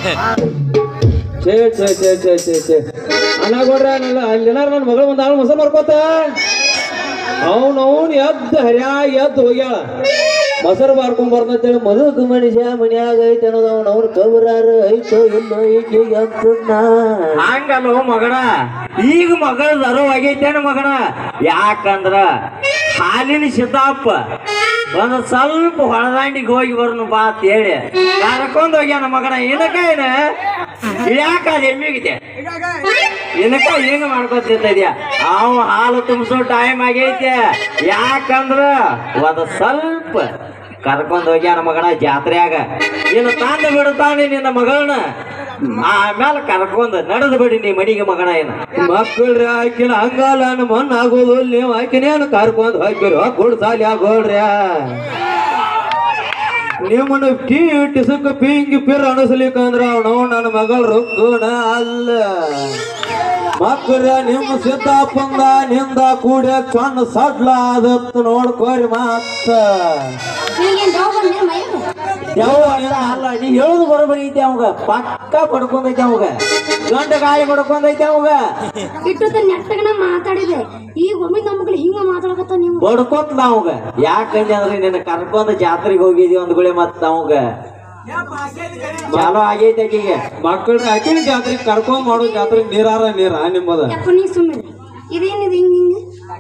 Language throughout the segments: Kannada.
ಛೇ ಛೇ ಛೇ ಛೇ ಛೇ ಛೇ ಅಣ್ಣ ಕೊಡ್ರ ನನ್ನ ಅಲ್ಲಿ ನನ್ನ ಮಗಳು ಒಂದು ಆಳು ಮೊಸರು ಬರ್ಕೋತ ಅವನು ಅವನು ಎದ್ದು ಹರ್ಯಾ ಎದ್ದು ಹೋಗ್ಯಾಳ ಮೊಸರು ಬಾರ್ಕೊಂಡ್ ಬರ್ತಂತೇಳಿ ಮದುವೆ ಮನುಷ್ಯ ಮನ್ಯಾಗ ಐತೆ ಅನ್ನೋದು ಅವನು ಅವ್ನ ಕಬರಾರ ಐತೋ ಇಲ್ಲೋ ಈಕೆ ಎತ್ತನ್ನ ಹಂಗಲ್ಲೋ ಮಗಣ ಈಗ ಮಗಳ ದರ ಆಗೈತೇನ ಮಗಣ ಯಾಕಂದ್ರ ಹಾಲಿನ ಸಿದ್ದಾಪ ಒಂದ್ ಸ್ವಲ್ಪ ಹೊಳದಾಂಡಿಗೆ ಹೋಗಿ ಬರ್ನು ಬಾ ಅಂತ ಹೇಳಿ ಕರ್ಕೊಂಡ್ ಹೋಗ್ಯಾನ ಮಗಣ ಏನಕ್ಕ ಏನ ಯಾಕ ಅದು ಎಮ್ಮಿಗಿದೆ ಏನಕ್ಕ ಹಿಂಗ ಮಾಡ್ಕೊತಿದ್ಯಾ ಅವ ಹಾಲು ತುಂಬಿಸೋ ಟೈಮ್ ಆಗೈತೆ ಯಾಕಂದ್ರ ಒಂದ್ ಸ್ವಲ್ಪ ಕರ್ಕೊಂಡ್ ಹೋಗ್ಯಾನ ಮಗಣ ಜಾತ್ರೆಯಾಗ ಇನ್ನು ತಂದು ಬಿಡುತ್ತಾನೆ ನಿನ್ನ ಮಗಳನ್ನ ಆಮೇಲೆ ಕರ್ಕೊಂಡ್ ನಡೆದು ಬಿಡಿ ನೀ ಮಡಿಗೆ ಮಗಣ ಏನ ಮಕ್ಕಳ್ರಿ ಆಕಿನ ಹಂಗಲ್ಲ ನಮ್ಮ ಮಣ್ಣು ಆಗೋದು ನೀವು ಆಕಿನೇನು ಕರ್ಕೊಂಡ್ ಹಾಕಿರೋ ಗುಡ್ ಸಾಲಿ ಆಗೋಳ್ರಿ ನಿಮ್ಮನ್ನು ಟೀ ಟಿಸಕ್ ಪಿಂಗಿ ಪಿರ್ ಅನಿಸ್ಲಿಕ್ಕಂದ್ರ ಅವನು ನನ್ನ ಮಗಳ ರುಗ್ಗುಣ ಅಲ್ಲ ಮಕ್ಕಳ ನಿಮ್ಮ ಸಿದ್ದಪ್ಪಂದ ನಿಂದ ಕೂಡ ಚೊಣ್ಣ ಸಡ್ಲ ಆದತ್ತು ನೋಡ್ಕೋರಿ ಮಾತ ನಿನಗೇನ್ ಡೌ ಬಂದಿಲ್ಲ ಮೈಗೆ ಯಾವ ಅಲ್ಲ ನೀ ಹೇಳುದು ಬರೋಬರಿ ಐತೆ ಅವಾಗ ಪಕ್ಕ ಪಡ್ಕೊಂಡೈತೆ ಅವಾಗ ಗಂಡ ಗಾಳಿ ಪಡ್ಕೊಂಡೈತೆ ಅವಾಗ ಇಟ್ಟು ನೆಟ್ಟಗನ ಮಾತಾಡಿದೆ ಈಗ ಒಮ್ಮೆ ನಮ್ಮ ಮಗಳು ಹಿಂಗ ಮಾತಾಡಕತ್ತ ನೀವು ಬಡ್ಕೋತ್ ಅವಾಗ ಯಾಕಂದ್ರೆ ಅಂದ್ರೆ ನಿನ್ನ ಕರ್ಕೊಂಡ್ ಜಾತ್ರೆಗೆ ಹೋಗಿದೀವಿ ಒಂದ್ ಗುಳೆ ಮತ್ತ ಅವಾಗ ಚಾಲೋ ಆಗೈತೆ ಆಕಿಗೆ ಮಕ್ಕಳ್ರಿ ಆಕಿನ ಜಾತ್ರೆಗೆ ಕರ್ಕೊಂಡ್ ಮಾಡೋ ಜಾತ್ರೆಗೆ ನೀರಾರ ನೀರ ನಿಮ್ಮದ ಯಪ್ಪ ನೀ ಸುಮ್ಮನೆ ಇದೇನಿದೆ ಹಿಂಗ ಹಿಂಗ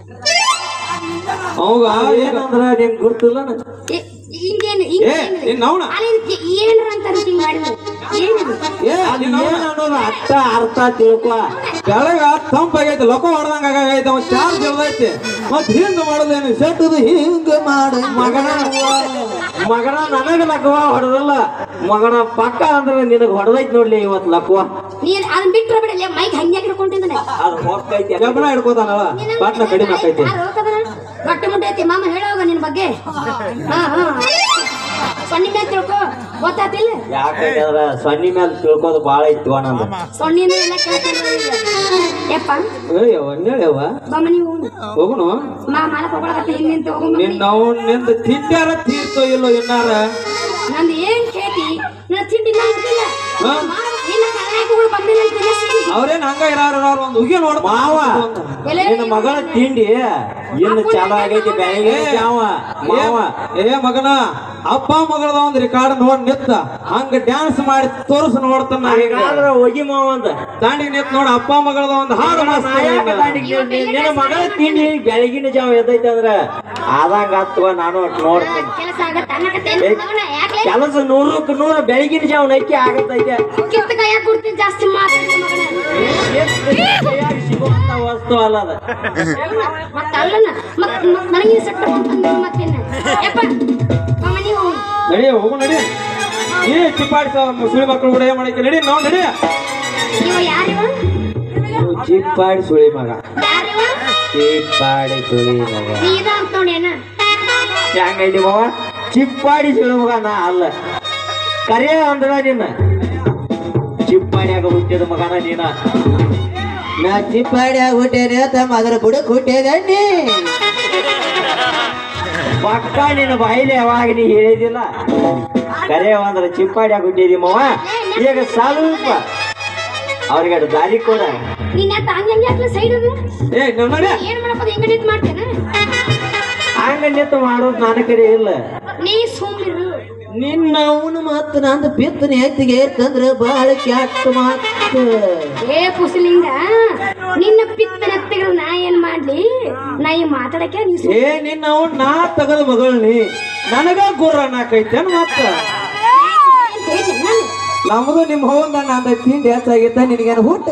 ಅವಾಗ ಏನಂದ್ರ ನಿಮ್ ಗುರ್ತಿಲ್ಲ ಏ, ಹಿಂಗೇನು ಹಿಂಗ ಏ ನೀನ್ ನವ್ನ ಅಲ್ಲಿ ಏನ್ರ ಅಂತಾರ ಹಿಂಗ್ ಮಾಡಿದ್ರು ಏನಿದು ಏ ಅದು ಏನ್ ಅನ್ನೋದು ಅರ್ಥ ಅರ್ಥ ತಿಳ್ಕೊ ಕೆಳಗ ತಂಪಾಗೈತೆ ಲೊಕ ಹೊಡೆದಂಗ ಆಗೈತೆ ಅವ ಚಾರ್ಜ್ ಇಳ್ದೈತಿ ಮತ್ ಹಿಂಗ ಮಾಡೋದೇನು ಸೆಟ್ಟದು ಹಿಂಗ ಮಾಡ ಮಗನ ಮಗನ ನನಗ ಲಕ್ವ ಹೊಡೆದಲ್ಲ ಮಗನ ಪಕ್ಕ ಅಂದ್ರೆ ನಿನಗ್ ಹೊಡೆದೈತ್ ನೋಡ್ಲಿ ಇವತ್ ಲಕ್ವ ನೀನ್ ಅದನ್ನ ಬಿಟ್ರೆ ಬಿಡಲ್ಲ ಮೈಕ್ ಹಂಗೆ ಹಿಡ್ಕೊಂಡಿದ್ದಾನೆ ಅದು ಹೋಗ್ತೈತಿ ಜಬನ ಹಿಡ್ಕೋತಾನಲ್ಲ ಪಾಟ್ನ ಕಡಿಮೆ ಆಕೈತಿ ಗಟ್ಟಿ ಮುಟ್ಟಿ ಐತಿ ಮಾಮ ಹೇಳೋಗ ನಿನ್ ಬಗ್ಗೆ ಹಾ ಹಾ ಸೊನ್ನಿ ಮೇಲೆ ತಿಳ್ಕೊ ಗೊತ್ತಾತಿಲ್ಲ ಯಾಕಂದ್ರ ಸೊನ್ನಿ ಮೇಲೆ ತಿಳ್ಕೋದು ಬಾಳ ಇತ್ತು ನಂದು ಸೊಣ್ಣಿನ ಎಲ್ಲ ಕೇಳ್ತಿಲ್ಲ ಯಪ್ಪ ಅಯ್ಯವ್ವ ಹೇಳವ್ವ ಬಮ್ಮ ನೀವು ಹೋಗುನು ಮಾ ಮಾಲಕ್ ಹೋಗ್ಳಕತ್ತ ಹಿಂಗ್ ನಿಂತು ಹೋಗು ನಿನ್ನ ನಾವು ನಿಂದ ತಿಂಡ್ಯಾರ ತೀರ್ತೋ ಇಲ್ಲೋ ಇನ್ನಾರ ನಂದು ಏನ್ ಕೇತಿ ನನ್ನ ತಿಂಡಿ ಇಲ್ಲ ಮುಟ್ಟಿಲ್ಲ ಹಾ? ಇಲ್ಲ ಕರ್ನಾಟಕಗಳು ಬಂದಿಲ್ಲ ಅಂತ ತಿಳಿಸಿ ಅವ್ರೇನ್ ಹಂಗ ಇರಾರ ಅವ್ರ ಒಂದ್ ಉಗಿ ನೋಡ್ ಮಾವ ನಿನ್ನ ಮಗಳ ತಿಂಡಿ ಇನ್ನು ಚಾಲೋ ಆಗೈತಿ ಬೆಳಗ್ಗೆ ಯಾವ ಮಾವ ಏ ಮಗನ ಅಪ್ಪ ಮಗಳದ ಒಂದ್ ರೆಕಾರ್ಡ್ ನೋಡ್ ನಿತ್ತ ಹಂಗ ಡ್ಯಾನ್ಸ್ ಮಾಡಿ ತೋರ್ಸ್ ನೋಡ್ತಾನ ಈಗ ಹಾಗಾದ್ರ ಹೋಗಿ ಮಾವ ಅಂತ ದಾಂಡಿಗೆ ನಿಂತ್ ನೋಡ ಅಪ್ಪ ಮಗಳದ ಒಂದ್ ಹಾಡು ಮಸ್ತ್ ನಾ ಯಾಕೆ ಈಗ. ದಾಂಡಿಗೆ ನಿಲ್ತೀನಿ? ನಿನ್ನ ಮಗಳ ತಿಂಡಿ ಬೆಳಗಿನ ಜಾವ ಎದ್ದೈತೆ ಅಂದ್ರ ಆದಂಗ ಹತ್ತುವ ನಾನು ಒಟ್ ನೋಡ್ತೀನಿ ಕೆಲಸ ಆಗತ್ತ ಅನ್ನಕತ್ತೆ ಯಾಕೆ ಕೆಲಸ ನೂರಕ್ಕೆ ನೂರ ಬೆಳಗಿನ ಜಾವ ನೈಕಿ ಆಗತೈತೆ ಕಿತ್ತ ಕೈಯಾಗ ಕೊಡ್ತೀನಿ ಜಾಸ್ತಿ ಮಾತಾಡಿದ ಮಗನ ಕೈಯಾಗ್ ಸಿಗುವಂತ ವಸ್ತು ಅಲ್ಲ ಅದ ಮತ್ತ ಅಲ್ಲನ ಮತ್ ಮತ್ ನನಗೆ ಸೆಟ್ ಅಂತಂದ್ರೆ ಮತ್ತೇನ ಯಪ್ಪ ಮಮ್ಮ ನೀವು ನಡಿ ಹೋಗು ನಡಿ ಏ ಚಿಪ್ಪಾಡಿಸ ಮುಸ್ಲಿಂ ಮಕ್ಕಳು ಕೂಡ ಏನ್ ಮಾಡಕ್ಕೆ ನಡಿ ನಾವ್ ನಡಿ ಇವ ಯಾರಿವ ಚಿಪ್ಪಾಡಿ ಸುಳಿ ಮಗ ಯಾರಿವ ಚಿಪ್ಪಾಡಿ ಸುಳಿ ಮಗ ಸೀದಾ ಅಂತ ನೋಡೇನ ಹೆಂಗೈತಿ ಮಾವ ಚಿಪ್ಪಾಡಿ ಮಗ ನಾ ಅಲ್ಲ ಕರೆ ಅಂದ್ರ ನಿನ್ನ ಚಿಪ್ಪಾಡಿಯಾಗ ಹುಟ್ಟಿದ ಮಗನ ನೀನ ನಾ ಚಿಪ್ಪಾಡಿ ಆಗ್ಬಿಟ್ಟೇನೆ ತಮ್ಮ ಅದ್ರ ಬುಡಕ್ ಹುಟ್ಟೇದಣ್ಣಿ ಪಕ್ಕ ನಿನ್ನ ಬಾಯಿಲೆ ಯಾವಾಗ ನೀ ಹೇಳಿದಿಲ್ಲ ಕರೆ ಅಂದ್ರ ಚಿಪ್ಪಾಡಿಯಾಗ ಹುಟ್ಟಿದಿ ಮಾವ ಈಗ ಸ್ವಲ್ಪ ಅವ್ರಿಗೆ ಅದು ದಾರಿ ಕೊಡ ನೀನ್ ಯಾಕೆ ಹಂಗೆ ಹಂಗೆ ಹಾಕ್ಲ ಸೈಡ್ ಅದು ಏ ನಾವ್ ನಡಿ ಏನ್ ಮಾಡಪ್ಪ ಹೆಂಗ ನಿಂತ್ ಮಾಡ್ತೇನ ಹಂಗ ನಿಂತು ಮಾಡೋದು ನನ್ನ ಕಡೆ ಇಲ್ಲ ನೀ ಸುಮ್ಮಿರು ನಿನ್ನ ಅವನು ಮಾತು ನಂದು ಬಿತ್ತನ ಎತ್ತಿಗೆ ತಂದ್ರ ಬಹಳ ಕೆಟ್ಟ ಮಾತು ಏ ಪುಸಲಿಂಗ ನಿನ್ನ ಪಿತ್ತನತ್ತೆಗಳು ನಾ ಏನ್ ಮಾಡ್ಲಿ ನಾ ಈ ಮಾತಾಡಕ್ಕೆ ನೀ ಸುಮ್ನೆ ಏ ನಿನ್ನ ಅವನ್ ನಾ ತಗದ ಮಗಳನಿ ನನಗ ಗುರ್ರ ನಾಕೈತೆ ಮತ್ತ ಹೇಳ್ದೆ ನಾನು. ನಮಗೂ ನಿಮ್ ಹೋಗಂದ ನಂದ ತಿಂಡಿ ಹೆಚ್ಚಾಗಿತ್ತ ನಿನಗೇನು ಹುಟ್ಟ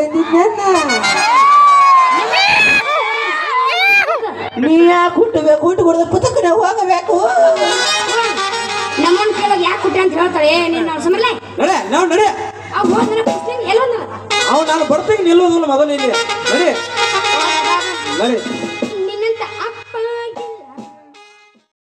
ನೀ ಯಾಕೆ ಹುಟ್ಟಬೇಕು ಹುಟ್ಟು ಕೊಡದ ಪುಸ್ತಕನ ಹೋಗಬೇಕು ನಮ್ಮನ್ ಕೇಳೋದು ಯಾಕೆ ಕೊಟ್ಟೆ ಅಂತ ಹೇಳ್ತಾರೆ ಏ ನೀನ್ ಅವ್ರ ಸಮರ್ಲೆ ನಡೆ ನಾವ್ ನಡೆ ಅವ್ ಹೋದ್ರೆ ಪುಸ್ತಕ ಎಲ್ಲೊಂದು ಅವ್ ನಾನು ಬರ್ತೀನಿ ನಿಲ್ಲೋದಿಲ್ಲ ಮೊದಲು ಇಲ್ಲಿ ನಡಿ ನಡಿ